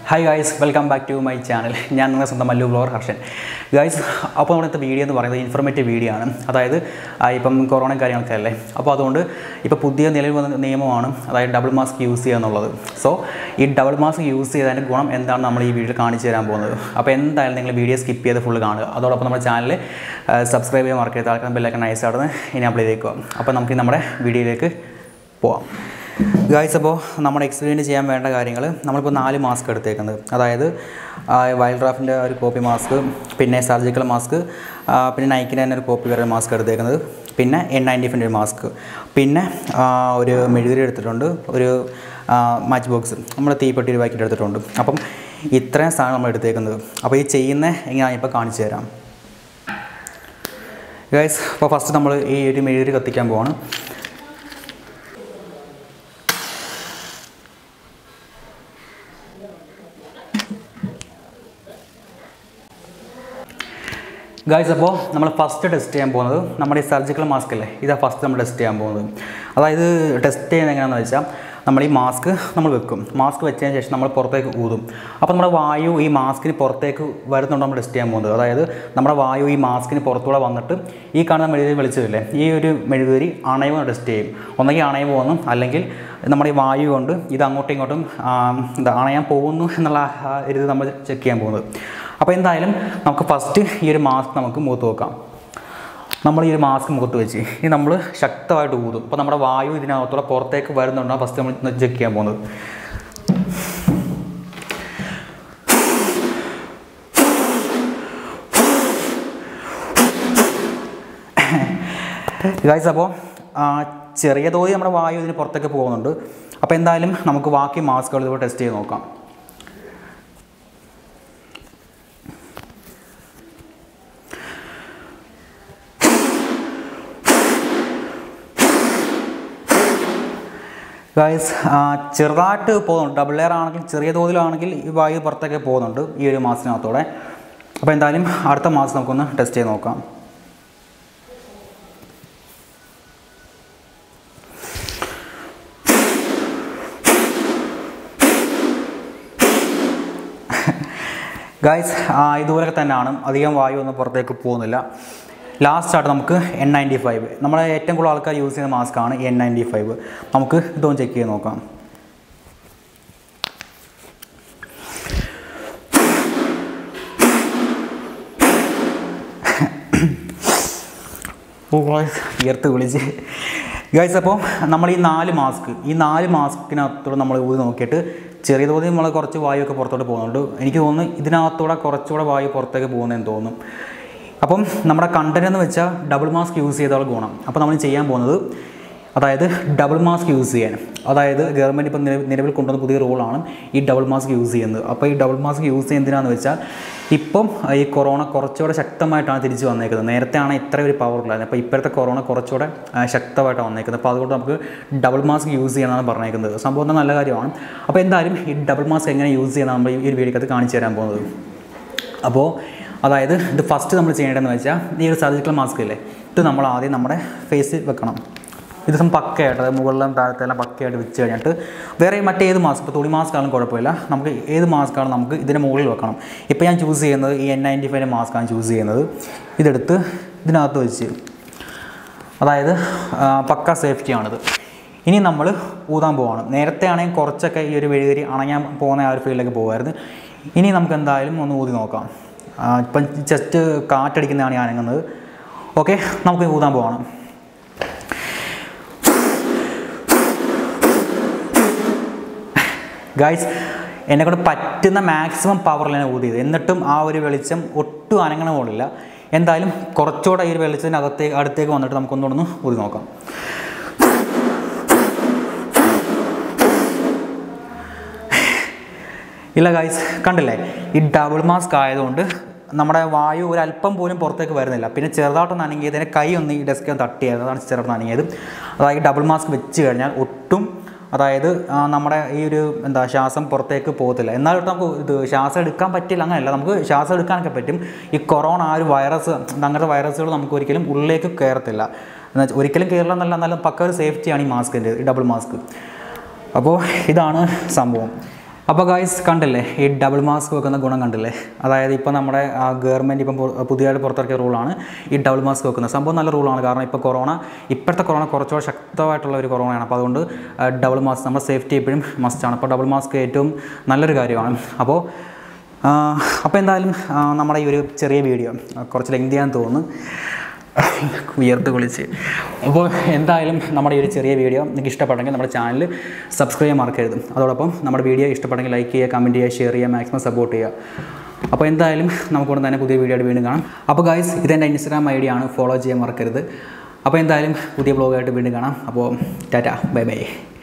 hi guys welcome back to my channel ഞാൻ നിങ്ങളുടെ സ്വന്തം മല്ലു ബ്ലോർ ഹർഷൻ ഗായ്സ് അപ്പോൾ നമ്മുടെ വീഡിയോ എന്ന് പറയുന്നത് ഇൻഫർമേറ്റീവ് വീഡിയോ ആണ് അതായത് ആ, ഇപ്പം കൊറോണ കാര്യങ്ങളൊക്കെ അല്ലേ അപ്പോൾ അതുകൊണ്ട് ഇപ്പോൾ പുതിയ നിലവിൽ വന്ന നിയമമാണ് അതായത് ഡബിൾ മാസ്ക് യൂസ് ചെയ്യുക എന്നുള്ളത് സോ ഈ ഡബിൾ മാസ്ക് യൂസ് ചെയ്തതിൻ്റെ ഗുണം എന്താണെന്ന് നമ്മൾ ഈ വീഡിയോ കാണിച്ചു തരാൻ പോകുന്നത് അപ്പോൾ എന്തായാലും നിങ്ങൾ വീഡിയോ സ്കിപ്പ് ചെയ്ത് ഫുള്ള് കാണുക അതോടൊപ്പം നമ്മുടെ ചാനൽ സബ്സ്ക്രൈബ് ചെയ്യാൻ മറക്കരുത് ആൾക്കാർ ബെല്ലൊക്കെ നൈസ് ആടുന്ന് ഇനി അപ്ലൈ ചെയ്തേക്കുക അപ്പോൾ നമുക്ക് നമ്മുടെ വീഡിയോയിലേക്ക് പോവാം ഗായ്സ് അപ്പോൾ നമ്മുടെ എക്സ്പീരിയൻസ് ചെയ്യാൻ വേണ്ട കാര്യങ്ങൾ നമ്മളിപ്പോൾ നാല് മാസ്ക് എടുത്തേക്കുന്നത് അതായത് വൈൽഡ് ഡ്രാഫിൻ്റെ ഒരു കോപ്പി മാസ്ക് പിന്നെ സർജിക്കൽ മാസ്ക് പിന്നെ നൈക്കിൻ്റെ തന്നെ ഒരു കോപ്പി വേറെ മാസ്ക് എടുത്തേക്കുന്നത് പിന്നെ എൻ നയൻറ്റി ഫിൻ്റെ ഒരു മാസ്ക് പിന്നെ ആ, ഒരു മെഴുകുതിരി എടുത്തിട്ടുണ്ട് ഒരു മാച്ച് ബോക്സ് നമ്മൾ തീപ്പെട്ടി ഒരു പാക്കറ്റ് എടുത്തിട്ടുണ്ട് അപ്പം ഇത്രയും സാധനം നമ്മൾ എടുത്തേക്കുന്നത് അപ്പോൾ ഈ ചെയ്യുന്ന എങ്ങനെയാണ് ഇപ്പോൾ കാണിച്ചു തരാം ഗൈസ് അപ്പോൾ ഫസ്റ്റ് നമ്മൾ ഈ ഒരു മെഴുകുതിരി കത്തിക്കാൻ പോവാണ് ഗായ്സ് അപ്പോൾ നമ്മൾ ഫസ്റ്റ് ടെസ്റ്റ് ചെയ്യാൻ പോകുന്നത് നമ്മുടെ ഈ സർജിക്കൽ മാസ്ക് അല്ലേ ഇതാണ് ഫസ്റ്റ് നമ്മൾ ടെസ്റ്റ് ചെയ്യാൻ പോകുന്നത് അതായത് ടെസ്റ്റ് ചെയ്യുന്നത് എങ്ങനെയാണെന്ന് വെച്ചാൽ നമ്മൾ ഈ മാസ്ക് നമ്മൾ വെക്കും മാസ്ക് വെച്ചതിന് ശേഷം നമ്മൾ പുറത്തേക്ക് ഊതും അപ്പോൾ നമ്മുടെ വായു ഈ മാസ്കിന് പുറത്തേക്ക് വരുന്നുണ്ട് നമ്മൾ ടെസ്റ്റ് ചെയ്യാൻ പോകുന്നത് അതായത് നമ്മുടെ വായു ഈ മാസ്കിന് പുറത്തൂടെ വന്നിട്ട് ഈ കാണുന്ന മെഴുകുതിരി വെളിച്ചമില്ലേ ഈ ഒരു മെഴുകുതിരി അണയുമോ ടെസ്റ്റ് ചെയ്യും ഒന്നെങ്കിൽ അണയുമോ എന്നും അല്ലെങ്കിൽ നമ്മുടെ ഈ വായു കൊണ്ട് ഇത് അങ്ങോട്ടും ഇങ്ങോട്ടും ആ, എന്താ അണയാൻ പോകുന്നു എന്നുള്ള ആ ഒരു ഇത് നമ്മൾ ചെക്ക് ചെയ്യാൻ പോകുന്നത് അപ്പോൾ എന്തായാലും നമുക്ക് ഫസ്റ്റ് ഈ ഒരു മാസ്ക് നമുക്ക് മുഖത്ത് വെക്കാം നമ്മൾ ഈ ഒരു മാസ്ക് മുഖത്ത് വെച്ച് ഇനി നമ്മൾ ശക്തമായിട്ട് ഊതും അപ്പോൾ നമ്മുടെ വായു ഇതിനകത്തൂടെ പുറത്തേക്ക് വരുന്നുണ്ടോ ഫസ്റ്റ് നമ്മൾ ചെക്ക് ചെയ്യാൻ പോകുന്നത് ഗായ്സ് അപ്പോൾ ചെറിയ തോതിൽ നമ്മുടെ വായു ഇതിന് പുറത്തേക്ക് പോകുന്നുണ്ട് അപ്പോൾ എന്തായാലും നമുക്ക് ബാക്കി മാസ്കുകൾ ഇതുപോലെ ടെസ്റ്റ് ചെയ്ത് നോക്കാം ഗായ്സ് ചെറുതായിട്ട് പോകുന്നുണ്ട് ഡബിൾ എയർ ആണെങ്കിൽ ചെറിയ തോതിലാണെങ്കിൽ ഈ വായു പുറത്തേക്ക് പോകുന്നുണ്ട് ഈ ഒരു മാസത്തിനകത്തൂടെ അപ്പോൾ എന്തായാലും അടുത്ത മാസം നമുക്കൊന്ന് ടെസ്റ്റ് ചെയ്ത് നോക്കാം ഗായ്സ് ഇതുപോലൊക്കെ തന്നെയാണ് അധികം വായു ഒന്നും പുറത്തേക്ക് പോകുന്നില്ല ലാസ്റ്റ് ആയിട്ട് നമുക്ക് എൻ നയൻറ്റി ഫൈവ് നമ്മളെ ഏറ്റവും കൂടുതൽ ആൾക്കാർ യൂസ് ചെയ്യുന്ന മാസ്ക് ആണ് എൻ നയൻറ്റി ഫൈവ് നമുക്ക് ഇതൊന്ന് ചെക്ക് ചെയ്ത് നോക്കാം ഓ ഗായ്സ് വിയർത്ത് വിളിച്ച് ഗായ്സ് അപ്പോൾ നമ്മൾ ഈ നാല് മാസ്ക് ഈ നാല് മാസ്കിനകത്തൂടെ നമ്മൾ ഊതി നോക്കിയിട്ട് ചെറിയ തോതിൽ നമ്മൾ കുറച്ച് വായുവൊക്കെ പുറത്തോട്ട് പോകുന്നുണ്ട് എനിക്ക് തോന്നുന്നു ഇതിനകത്തൂടെ കുറച്ചുകൂടെ വായു പുറത്തേക്ക് പോകുന്നതെന്ന് തോന്നും അപ്പം നമ്മുടെ കണ്ടന്റ് എന്ന് വെച്ചാൽ ഡബിൾ മാസ്ക് യൂസ് ചെയ്താൽ ഗുണം അപ്പോൾ നമ്മൾ ചെയ്യാൻ പോകുന്നത് അതായത് ഡബിൾ മാസ്ക് യൂസ് ചെയ്യാൻ അതായത് ഗവൺമെൻറ് ഇപ്പം നിലവിൽ നിലവിൽ കൊണ്ടുവന്ന പുതിയ റൂളാണ് ഈ ഡബിൾ മാസ്ക് യൂസ് ചെയ്യുന്നത് അപ്പോൾ ഈ ഡബിൾ മാസ്ക് യൂസ് ചെയ്യുന്നതിനാന്ന് വെച്ചാൽ ഇപ്പം ഈ കൊറോണ കുറച്ചുകൂടെ ശക്തമായിട്ടാണ് തിരിച്ച് വന്നേക്കുന്നത് നേരത്തെ ആണ് ഇത്ര ഒരു പവർ ഉള്ളായിരുന്നു അപ്പോൾ ഇപ്പോഴത്തെ കൊറോണ കുറച്ചുകൂടെ ആ, ശക്തമായിട്ടാണ് വന്നേക്കുന്നത് അപ്പോൾ അതുകൊണ്ട് നമുക്ക് ഡബിൾ മാസ്ക് യൂസ് ചെയ്യണമെന്നാണ് പറഞ്ഞേക്കുന്നത് സംഭവം തന്നെ നല്ല കാര്യമാണ് അപ്പോൾ എന്തായാലും ഈ ഡബിൾ മാസ്ക് എങ്ങനെ യൂസ് ചെയ്യുന്ന നമ്മൾ ഈ ഒരു വീഡിയോക്കകത്ത് കാണിച്ചു തരാൻ പോകുന്നത് അപ്പോൾ അതായത് ഇത് ഫസ്റ്റ് നമ്മൾ ചെയ്യേണ്ടതെന്ന് വെച്ചാൽ ഈ ഒരു സർജിക്കൽ മാസ്ക് ഇല്ലേ ഇത് നമ്മൾ ആദ്യം നമ്മുടെ ഫേസിൽ വെക്കണം ഇത് സം പക്കയായിട്ട് അതായത് മുകളിലും താഴത്തെല്ലാം പക്കയായിട്ട് വെച്ച് കഴിഞ്ഞിട്ട് വേറെ മറ്റേത് മാസ്ക് ഇപ്പോൾ തുണി മാസ്ക് ആണെങ്കിലും കുഴപ്പമില്ല നമുക്ക് ഏത് മാസ്കാണ് നമുക്ക് ഇതിൻ്റെ മുകളിൽ വെക്കണം ഇപ്പോൾ ഞാൻ ചൂസ് ചെയ്യുന്നത് ഈ എൻ നയൻറ്റി ഫൈവിൻ്റെ മാസ്കാണ് ചൂസ് ചെയ്യുന്നത് ഇതെടുത്ത് ഇതിനകത്ത് വെച്ച് അതായത് ആ, പക്ക സേഫ്റ്റിയാണിത് ഇനി നമ്മൾ ഊതാൻ പോവാണ് നേരത്തെ ആണെങ്കിൽ കുറച്ചൊക്കെ ഈ ഒരു വെഴുകരി അണയാൻ പോകുന്ന ആ ഒരു ഫീൽഡിലേക്ക് പോകുമായിരുന്നു ഇനി നമുക്ക് എന്തായാലും ഒന്ന് ഊതി നോക്കാം ആ, ഇപ്പം ജസ്റ്റ് കാറ്റടിക്കുന്നതാണ് ഞാൻ അനങ്ങുന്നത് ഓക്കെ നമുക്ക് ഊതാൻ പോവാണ് ഗായ്സ് എന്നെക്കൊണ്ട് പറ്റുന്ന മാക്സിമം പവറിൽ ഞാൻ ഊതിയത് എന്നിട്ടും ആ ഒരു വെളിച്ചം ഒട്ടും അനങ്ങണ പോലില്ല എന്തായാലും കുറച്ചുകൂടെ ഈ ഒരു വെളിച്ചത്തിൻ്റെ അകത്തേക്ക് അടുത്തേക്ക് വന്നിട്ട് നമുക്കൊന്നുകൂടെ ഊതി നോക്കാം ഇല്ല ഗായ്സ് കണ്ടില്ലേ ഈ ഡബിൾ മാസ്ക് ആയതുകൊണ്ട് നമ്മുടെ വായു ഒരു അല്പം പോലും പുറത്തേക്ക് വരുന്നില്ല പിന്നെ ചെറുതായിട്ടൊന്ന് അനങ്ങിയത് എൻ്റെ കൈ ഒന്ന് ഈ ഡെസ്ക് തട്ടിയത് അതാണ് ചെറുതായിട്ട് അനങ്ങിയത് അതായത് ഡബിൾ മാസ്ക് വെച്ച് കഴിഞ്ഞാൽ ഒട്ടും അതായത് ആ, നമ്മുടെ ഈ ഒരു എന്താ ശ്വാസം പുറത്തേക്ക് പോകത്തില്ല എന്നാലും നമുക്ക് ഇത് ശ്വാസം എടുക്കാൻ പറ്റില്ല അങ്ങനെയല്ല നമുക്ക് ശ്വാസം എടുക്കാനൊക്കെ പറ്റും ഈ കൊറോണ ആ ഒരു വൈറസ് അങ്ങനത്തെ വൈറസുകൾ നമുക്ക് ഒരിക്കലും ഉള്ളിലേക്ക് കയറത്തില്ല എന്നുവെച്ചാൽ ഒരിക്കലും കയറില്ല എന്നല്ല എന്നാലും പക്ക ഒരു സേഫ്റ്റിയാണ് ഈ മാസ്കിൻ്റെ ഈ ഡബിൾ മാസ്ക് അപ്പോൾ ഇതാണ് സംഭവം അപ്പോൾ ഗായ്സ് കണ്ടില്ലേ ഈ ഡബിൾ മാസ്ക് വെക്കുന്ന ഗുണം കണ്ടില്ലേ അതായത് ഇപ്പോൾ നമ്മുടെ ഗവൺമെൻറ് ഇപ്പം പു- പുതിയതായിട്ട് പുറത്തിറക്കിയ റൂളാണ് ഈ ഡബിൾ മാസ്ക് വെക്കുന്നത് സംഭവം നല്ല റൂളാണ് കാരണം ഇപ്പോൾ കൊറോണ ഇപ്പോഴത്തെ കൊറോണ കുറച്ചുകൂടെ ശക്തമായിട്ടുള്ള ഒരു കൊറോണയാണ് അപ്പോൾ അതുകൊണ്ട് ഡബിൾ മാസ്ക് നമ്മുടെ സേഫ്റ്റി എപ്പോഴും മസ്റ്റാണ് അപ്പോൾ ഡബിൾ മാസ്ക് ഏറ്റവും നല്ലൊരു കാര്യമാണ് അപ്പോൾ അപ്പോൾ എന്തായാലും ആ, നമ്മുടെ ഈ ഒരു ചെറിയ വീഡിയോ കുറച്ച് ലെങ്തിയാന്ന് തോന്നുന്നു ഉയർത്ത് കുളിച്ച് അപ്പോൾ എന്തായാലും നമ്മുടെ ഈ ഒരു ചെറിയ വീഡിയോ നിങ്ങൾക്ക് ഇഷ്ടപ്പെട്ടെങ്കിൽ നമ്മുടെ ചാനൽ സബ്സ്ക്രൈബ് ചെയ്യാൻ മറക്കരുത് അതോടൊപ്പം നമ്മുടെ വീഡിയോ ഇഷ്ടപ്പെട്ടെങ്കിൽ ലൈക്ക് ചെയ്യുക കമൻറ്റ് ചെയ്യുക ഷെയർ ചെയ്യുക മാക്സിമം സപ്പോർട്ട് ചെയ്യുക അപ്പോൾ എന്തായാലും നമുക്കൂടെ തന്നെ പുതിയ വീഡിയോ ആയിട്ട് വീണ്ടും കാണാം അപ്പോൾ ഗായ്സ് ഇതെൻ്റെ ഇൻസ്റ്റാഗ്രാം ഐ ഡി ആണ് ഫോളോ ചെയ്യാൻ മറക്കരുത് അപ്പോൾ എന്തായാലും പുതിയ ബ്ലോഗായിട്ട് വീണ്ടും കാണാം അപ്പോൾ ടാറ്റ ബൈ ബൈ